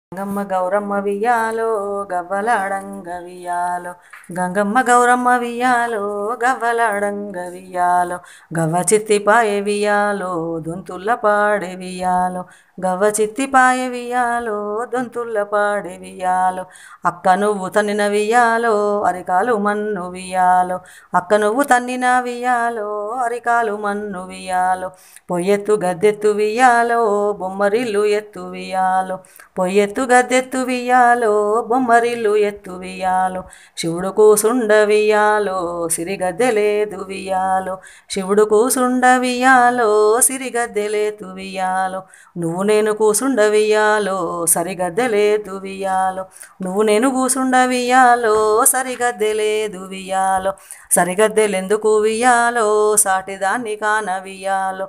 గంగమ్మ గౌరమ్మ వియ్యాలో గవ్వలాడంగ వియ్యాలో గంగమ్మ గౌరమ్మ వియ్యాలో గవ్వలాడంగ వియ్యాలో గవ్వ చిత్తిపాయ వియ్యాలో దొంతుల్ల పాడే వియ్యాలో గవ్వ చిత్తిపాయ వియ్యాలో దొంతుల్ల పాడే వియ్యాలో అక్క నువ్వు తన్నిన వియ్యాలో అరికాలు మన్ను వియ్యాలో అక్క నువ్వు తన్నిన వియ్యాలో అరికాలు మన్ను వియ్యాలో పొయ్యెత్తు గద్దెత్తు వియ్యాలో బొమ్మరిల్లు ఎత్తు వియ్యాలో పొయ్యెత్తు గద్దెత్తు వియ్యాలో బొమ్మరిల్లు ఎత్తు వియ్యాలో శివుడు కూసుండ వియ్యాలో సిరిగద్దెలేదు వియ్యాలో శివుడు కూసుండ వియ్యాలో సిరిగద్దెలేదు వియ్యాలో నువ్వు నేను కూసుండ వియ్యాలో సరిగద్దెలేదు వియ్యాలో నువ్వు నేను కూసుండ వియ్యాలో సరిగద్దెలేదు వియ్యాలో సరిగద్దెలెందుకు వియ్యాలో సాటిదాన్ని కాన వియ్యాలో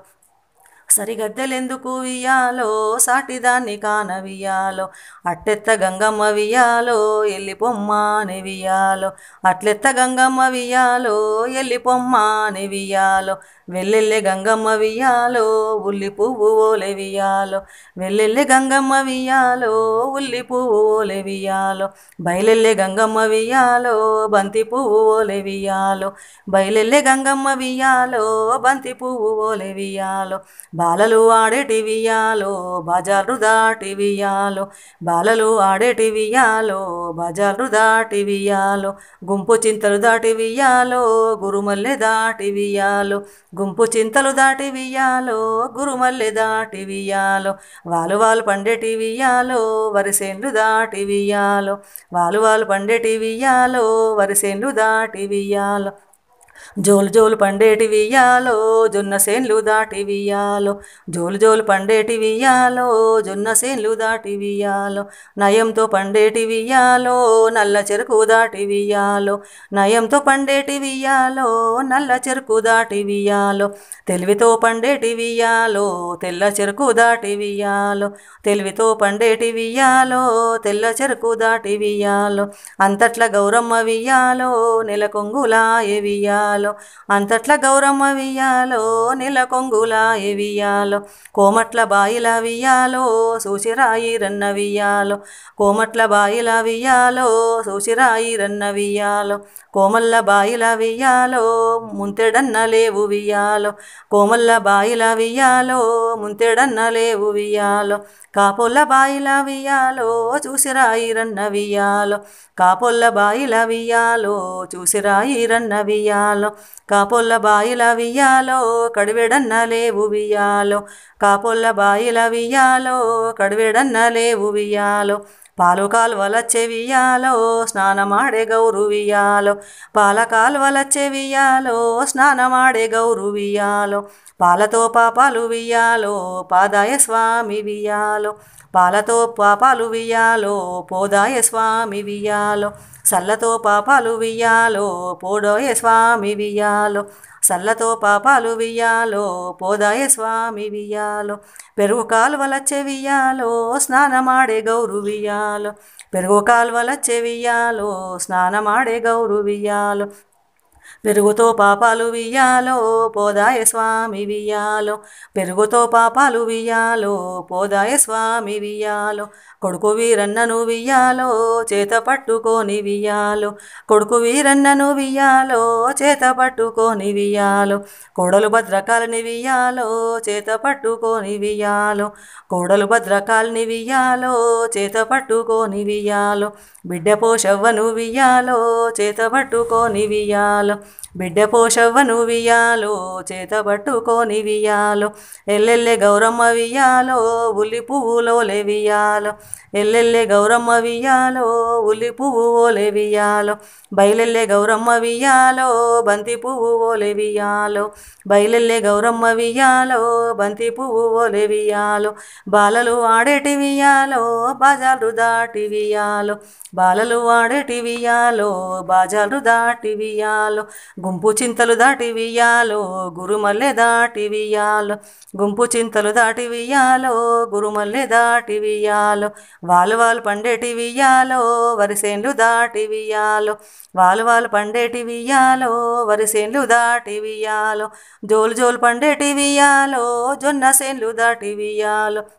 సరిగద్దెలెందుకు వియ్యాలో సాటిదాన్ని కాన వియ్యాలో అట్టెత్త గంగమ్మ వియ్యాలో ఎల్లి పొమ్మాని వియ్యాలో అట్లెత్త గంగమ్మ వియ్యాలో ఎల్లి పొమ్మాని వియ్యాలో వెల్లెల్లె గంగమ్మ వియ్యాలో ఉల్లి పువ్వు ఓలె వియ్యాలో వెల్లెల్లె గంగమ్మ వియ్యాలో ఉల్లి పువ్వు ఓలె వియ్యాలో బయలెల్లె గంగమ్మ వియ్యాలో బంతి పువ్వు ఓలె వియ్యాలో బయలెల్లె గంగమ్మ వియ్యాలో బంతి పువ్వు ఓలె వియ్యాలో బాలలు ఆడేటి వియ్యాలో బజారు దాటి వియ్యాలో బాలలు ఆడేటి వియ్యాలో బజారు దాటి వియ్యాలో గుంపు చింతలు దాటి వియ్యాలో గురుమల్లె దాటి వియ్యాలో గుంపు చింతలు దాటి వియ్యాలో గురుమల్లె దాటి వియ్యాలో వాలు వాలు పండేటి వియ్యాలో వరిసేన్లు దాటి వియ్యాలో వాలు వాలు పండేటి వియ్యాలో వరిసేన్లు దాటి వియ్యాలో జోలు జోలు పండేటి వియ్యాలో జొన్న సేన్లు దాటి వియ్యాలో జోలు జోలు పండేటి వియ్యాలో జొన్న సేన్లు దాటి వియ్యాలో నయంతో పండేటి వియ్యాలో నల్ల చెరుకు దాటి వియ్యాలో నయంతో పండేటి వియ్యాలో నల్ల చెరుకు దాటి వియ్యాలో తెలివితో పండేటి వియ్యాలో తెల్ల చెరుకు దాటి వియ్యాలో తెలివితో పండేటి వియ్యాలో తెల్ల చెరుకు దాటి వియ్యాలో అంతట్ల గౌరమ్మ వియ్యాలో నెలకొంగులాయ వియ్యాలో అంతట్ల గౌరమ్మ వియ్యాలో నెలకొంగులాయ వియ్యాలో కోమట్ల బాయిల వియ్యాలో సూచిరాయి రన్న వియ్యాలో కోమట్ల బాయిల వియ్యాలో సూచిరాయి రన్న వియ్యాలో కోమల్ల బాయిల వియ్యాలో ముంతెడన్న లేవు వియ్యాలో కోమల్ల బాయిల వియ్యాలో ముంతెడన్న లేవు వియ్యాలో కాపొల్ల బాయిల వియ్యాలో చూసిరాయి రన్న వియ్యాలో కాపొల్ల బాయిల వియ్యాలో చూసిరాయి రన్న వియ్యాలో కాపొల్ల బాయిల వియ్యాలో కడివెడన్న లేవు వియ్యాలో కాపొల్ల బాయిల వియ్యాలో కడివెడన్న లేవు వియ్యాలో పాలు కాలువలచ్చే వియ్యాలో స్నానమాడే గౌరు వియ్యాలో పాల కాలువలచ్చే వియ్యాలో స్నానమాడే గౌరు వియ్యాలో పాలతో పాపాలు వియ్యాలో పాదాయ స్వామి వియ్యాలో పాలతో పాపాలు వియ్యాలో పోదాయ స్వామి వియ్యాలో సల్లతో పాపాలు వియ్యాలో పోడోయ స్వామి వియ్యాలో సల్లతో పాపాలు వియ్యాలో పోదాయ స్వామి వియ్యాలో పెరుగు కాలువలచ్చే వియ్యాలో స్నానమాడే గౌరు వియ్యాలో పెరుగు కాలువలచ్చే వియ్యాలో స్నానమాడే గౌరు వియ్యాలో పెరుగుతో పాపాలు వియ్యాలో పోదాయ స్వామి వియ్యాలో పెరుగుతో పాపాలు వియ్యాలో పోదాయ స్వామి వియ్యాలో కొడుకు వీరన్నను వియ్యాలో చేత పట్టుకొని వియ్యాలో కొడుకు వీరన్నను వియ్యాలో చేత పట్టుకొని వియ్యాలో కోడలు భద్రకాలని వియ్యాలో చేత పట్టుకొని వియ్యాలో కోడలు భద్రకాలని వియ్యాలో చేత పట్టుకొని వియ్యాలో బిడ్డ పోషవ్వను వియ్యాలో చేత పట్టుకొని వియ్యాలో బిడ్డ పోషవ్వను వియ్యాలో చేత పట్టుకొని వియ్యాలో ఎల్లెల్లె గౌరమ్మ వియ్యాలో ఉల్లి పువ్వులోలే వియ్యాలో ఎల్లెల్లె గౌరమ్మ వియ్యాలో ఉల్లి పువ్వు ఓలే వియ్యాలో బయలెల్లె గౌరమ్మ వియ్యాలో బంతి పువ్వు ఓలే వియ్యాలో బయలెల్లె గౌరమ్మ వియ్యాలో బంతి పువ్వు ఓలే వియ్యాలో బాలలు ఆడేటి వియ్యాలో బాజాలు దాటి వియ్యాలో బాలలు ఆడేటి వియ్యాలో బాజాలు దాటి వియ్యాలో గుంపు చింతలు దాటి వియ్యాలో గురుమల్లె దాటి వియ్యాలో గుంపు చింతలు దాటి వియ్యాలో గురుమల్లె దాటి వియ్యాలో వాలు వాలు పండేటి వియ్యాలో వరిసేన్లు దాటి వియ్యాలో వాలు వాలు పండేటి వియ్యాలో వరిసేన్లు దాటి వియ్యాలో జోలు జోలు పండేటి వియ్యాలో జొన్న సేన్లు దాటి వియ్యాలో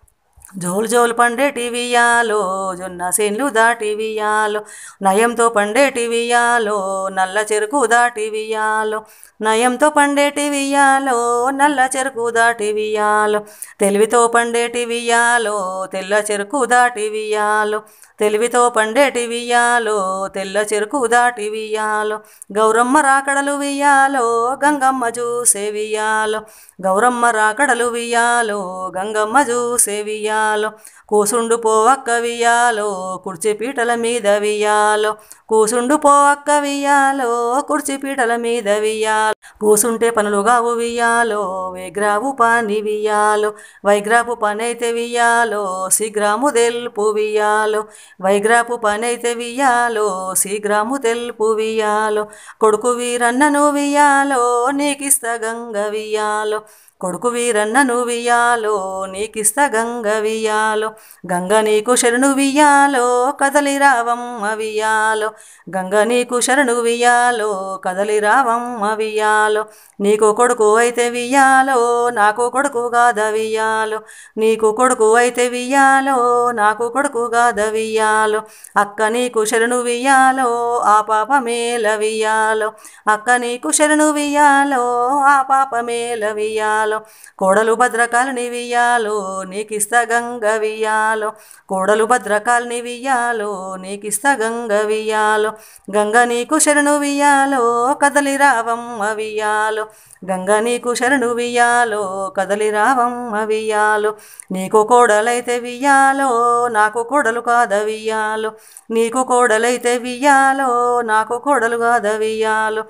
జోలు జోలు పండేటి వియాలో జొన్న సేన్లు దాటి వియాలో నయంతో పండేటి వియాలో నల్ల చెరుకు దాటి వియాలో నయంతో పండేటి వియాలో నల్ల చెరుకు దాటి వియాలో తెలివితో పండేటి వియాలో తెల్ల చెరుకు దాటి వియాలో తెలివితో పండేటి వియాలో తెల్ల చెరుకు దాటి వియాలో గౌరమ్మ రాకడలు వియాలో గంగమ్మ చూసే వియాలో గౌరమ్మ రాకడలు వియాలో గంగమ్మ చూసే వియాలో కూసుండు పోవక్క వియాలో కుర్చీ పీటల మీద వియాలో కూసుండు పోవక్క వియాలో కుర్చీ పీటల మీద వియాలో కూసుంటే పనులుగా వియాలో వైగ్రావు పాని వియాలో వైగ్రాపు పనైతే వియాలో శీఘ్రము తెలుపు వియాలో వైగ్రాపు పనైతే వియాలో శీఘ్రము తెలుపు వియాలో కొడుకు వీరన్నను వియాలో నీకిస్త గంగ వియాలో కొడుకు వీరన్నను వియాలో నీకిస్త గంగ వియాలో గంగ నీకు శరణు వియాలో కదలి రావమ్మ వియాలో గంగ నీకు శరణు వియాలో కదలి రావమ్మ వియాలో నీకు కొడుకు అయితే వియాలో నాకు కొడుకు గాదవియాలో నీకు కొడుకు అయితే వియాలో నాకు కొడుకు గాదవియాలో అక్క నీకు శరణు వియాలో ఆ పాప మేల వియాలో అక్క నీకు శరణు వియాలో ఆ పాప మేల వియాలో కోడలు భద్రకాలని వియాలో నీకిస్త గంగ వియాలో కోడలు భద్రకాలని వియాలో నీకిస్త గంగ వియాలో గంగ నీకు శరణు వియాలో కదలి రావమ్మ వియాలో గంగ నీకు శరణు వియాలో కదలి రావమ్మ వియాలో నీకు కోడలైతే వియాలో నాకు కోడలు కాదవియాలో నీకు కోడలైతే వియాలో నాకు కోడలు కాదవియాలో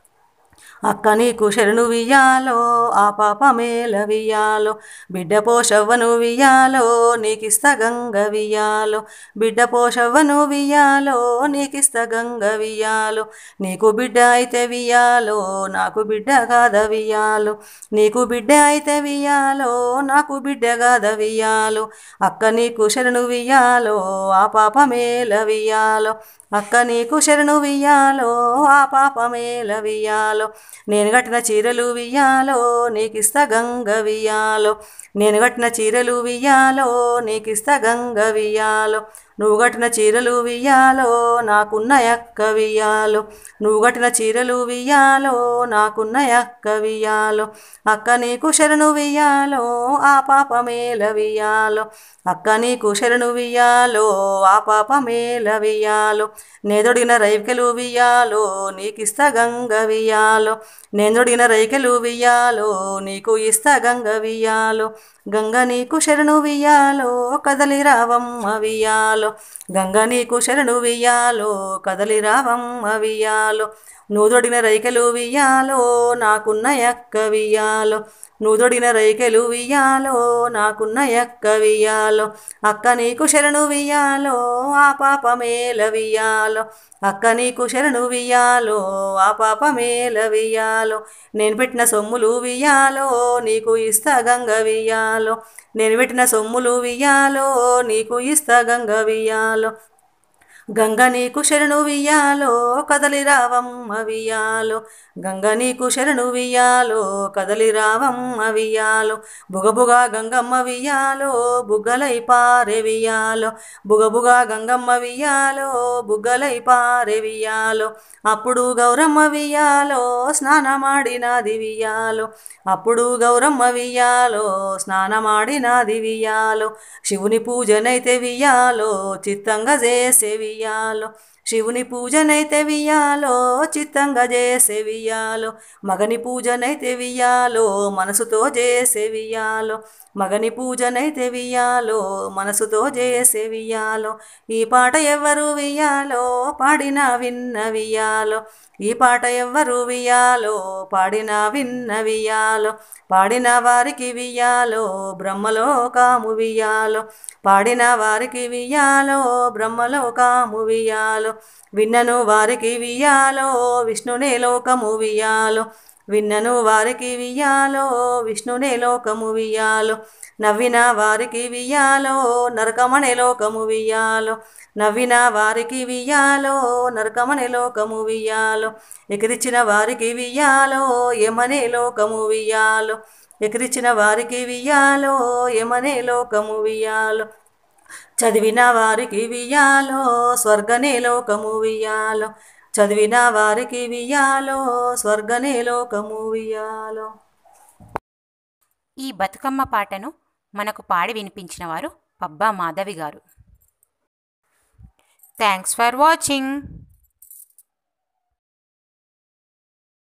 అక్క నీకు శరణు వియాలో ఆ పాప మేల వియాలో బిడ్డ పోషవ్వను వియాలో నీకిస్త గంగ వియాలో బిడ్డ పోషవ్వను వియాలో నీకిస్త గంగ వియాలో నీకు బిడ్డ అయితే వియాలో నాకు బిడ్డ కాద వియాలో నీకు బిడ్డ అయితే వియాలో నాకు బిడ్డ కాద వియాలో అక్క నీకు శరణు వియాలో ఆ పాప మేల వియాలో అక్క నీకు శరణు వియాలో ఆ పాప మేల వియాలో నేను కట్టిన చీరలు వియాలో నీకిస్త గంగ వియాలో నేను కట్టిన చీరలు వియాలో నీకిస్త గంగ వియాలో నువ్వు కట్టిన చీరలు వియాలో నాకున్న ఎక్క వియాలో నువ్వు కట్టిన చీరలు వియాలో నాకున్న ఎక్క వియాలో అక్క నీకు శరణు వియాలో ఆ పాప మేల వియాలో అక్క నీకు శరణు వియాలో ఆ పాప మేల వియాలో నేదొడిన రైకెలు వియాలో నీకిస్త గంగ వియాలో నేదొడిన రైకెలు వియాలో నీకు ఇస్త గంగ వియాలో గంగ నీకు శరణు వియాలో కదలి రావమ్మ వియాలో గంగ నీకు శరణు వియాలో కదలి రావమ్మ వియాలో నూదొడిన రైకెలు వియాలో నాకున్న ఎక్క వియాలో నూదొడిన రైకెలు వియాలో నాకున్న ఎక్క వియాలో అక్క నీకు శరణు వియాలో ఆ పాప మేల వియాలో అక్క నీకు శరణు వియాలో ఆ పాప మేల వియాలో నేను పెట్టిన సొమ్ములు వియాలో నీకు ఇస్తా గంగ వియాలో నేను పెట్టిన సొమ్ములు వియాలో నీకు ఇస్తా గంగ వియాలో గంగ నీకు శరణు వియాలో కదలి రావమ్మ వియాలో గంగ నీకు శరణు వియాలో కదలి రావమ్మ వియాలో బుగబుగ గంగమ్మ వియాలో బుగ్గలై పారె వియాలో బుగబుగ గంగమ్మ వియాలో బుగ్గలై పారె వియాలో అప్పుడు గౌరమ్మ వియాలో స్నానమాడినది వియాలో అప్పుడు గౌరమ్మ వియాలో స్నానమాడినది వియాలో శివుని పూజనైతే వియాలో చిత్తంగా చేసే వియాలో శివుని పూజనైతే వియాలో చిత్తంగా చేసే వియాలో మగని పూజనైతే వియాలో మనసుతో చేసే వియాలో మగని పూజనైతే వియాలో మనసుతో చేసే వియాలో ఈ పాట ఎవ్వరు వియాలో పాడిన విన్న వియాలో ఈ పాట ఎవ్వరు వియాలో పాడిన విన్న వియాలో పాడిన వారికి వియాలో బ్రహ్మలో కాము వియాలో పాడిన వారికి వియాలో బ్రహ్మలో కాము వియాలో విన్నను వారికి వియాలో విష్ణునే లోకము వియాలో విన్నను వారికి వియాలో విష్ణునే లోకము వియాలో నవ్విన వారికి వియాలో నరకమనే లోకము వియాలో నవ్విన వారికి వియాలో నరకమనే లోకము వియాలో ఎకిరిచ్చిన వారికి వియాలో యమనే లోకము వియాలో ఎకిరిచిన వారికి వియ్యాలో యమనే లోకము వియ్యాలో చదివిన వారికి వియ్యాలో స్వర్గనే లోకము వియ్యాలో చదివిన వారికి వియ్యాలో స్వర్గనే లోకము వియ్యాలో ఈ బతుకమ్మ పాటను మనకు పాడి వినిపించిన వారు పబ్బా మాధవి గారు థ్యాంక్స్ ఫర్ వాచింగ్